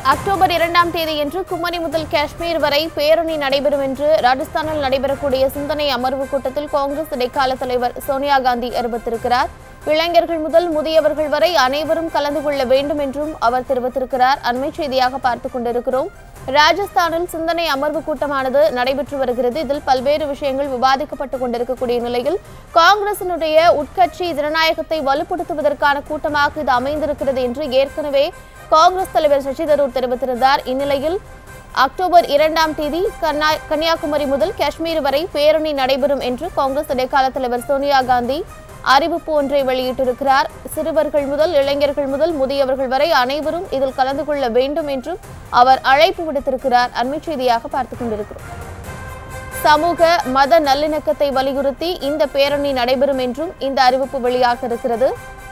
October இரண்டாம் தேதியன்று குமரி முதல் காஷ்மீர் வரை பேரணி நடைபெறும் என்று ராஜஸ்தானில் நடைபெறக்கூடிய சிந்தனை அமர்வு கூட்டத்தில் காங்கிரஸ் இடைக்கால தலைவர் சோனியா காந்தி அறிவித்திருக்கிறார் இளைஞர்கள் முதல் முதியவர்கள் வரை அனைவரும் கலந்து கொள்ள வேண்டும் என்றும் அவர் தெரிவித்திருக்கிறார் அண்மை செய்தியாக பார்த்துக் கொண்டிருக்கிறோம் ராஜஸ்தானில் சிந்தனை அமர்வு கூட்டமானது நடைபெற்று வருகிறது இதில் பல்வேறு விஷயங்கள் விவாதிக்கப்பட்டுக் கொண்டிருக்கக்கூடிய நிலையில் காங்கிரசினுடைய உட்கட்சி ஜனநாயகத்தை வலுப்படுத்துவதற்கான கூட்டமாக இது அமைந்திருக்கிறது என்று ஏற்கனவே காங்கிரஸ் தலைவர் சசி தரூர் தெரிவித்திருந்தார் இந்நிலையில் அக்டோபர் இரண்டாம் தேதி கன்னா கன்னியாகுமரி முதல் காஷ்மீர் வரை பேரணி நடைபெறும் என்று காங்கிரஸ் இடைக்கால தலைவர் சோனியா காந்தி அறிவிப்பு ஒன்றை வெளியிட்டிருக்கிறார் சிறுவர்கள் முதல் இளைஞர்கள் முதல் முதியவர்கள் வரை அனைவரும் இதில் கலந்து கொள்ள வேண்டும் என்றும் அவர் அழைப்பு விடுத்திருக்கிறார் அண்மை செய்தியாக பார்த்துக் கொண்டிருக்கிறோம் சமூக மத நல்லிணக்கத்தை வலியுறுத்தி இந்த பேரணி நடைபெறும் என்றும் இந்த அறிவிப்பு வெளியாக இருக்கிறது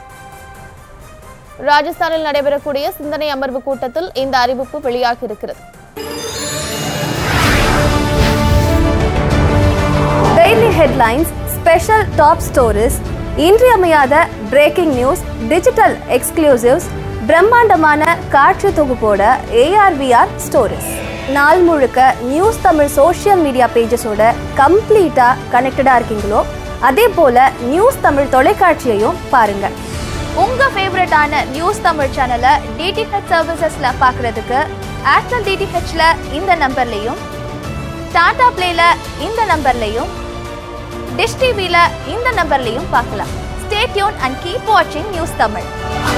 ராஜஸ்தானில் நடைபெறக்கூடிய சிந்தனை அமர்வு கூட்டத்தில் இந்த அறிவிப்பு வெளியாக இருக்கிறது daily headlines special top stories இன்றியமையாத பிரேக்கிங் நியூஸ் டிஜிட்டல் எக்ஸ்க்ளூசிவ்ஸ் பிரம்மாண்டமான காட்சி தொகுப்போட ஏஆர்விஆர் ஸ்டோரிஸ் நாள் முழுக்க நியூஸ் தமிழ் சோஷியல் மீடியா பேஜஸோட கம்ப்ளீட்டாக கனெக்டடாக இருக்கீங்களோ அதே போல் நியூஸ் தமிழ் தொலைக்காட்சியையும் பாருங்க உங்க ஃபேவரட்டான நியூஸ் தமிழ் சேனலை டிடிஹெச் சர்வீசஸ்ல பார்க்கறதுக்கு ஏர்டெல் டிடிஹெச்ல இந்த நம்பர்லையும் டாடா பிளேல இந்த நம்பர்லையும் டிஷ் டிவில இந்த நம்பர்லையும் பார்க்கலாம் ஸ்டே டியூன் அண்ட் கீப் வாட்சிங் நியூஸ் தமிழ்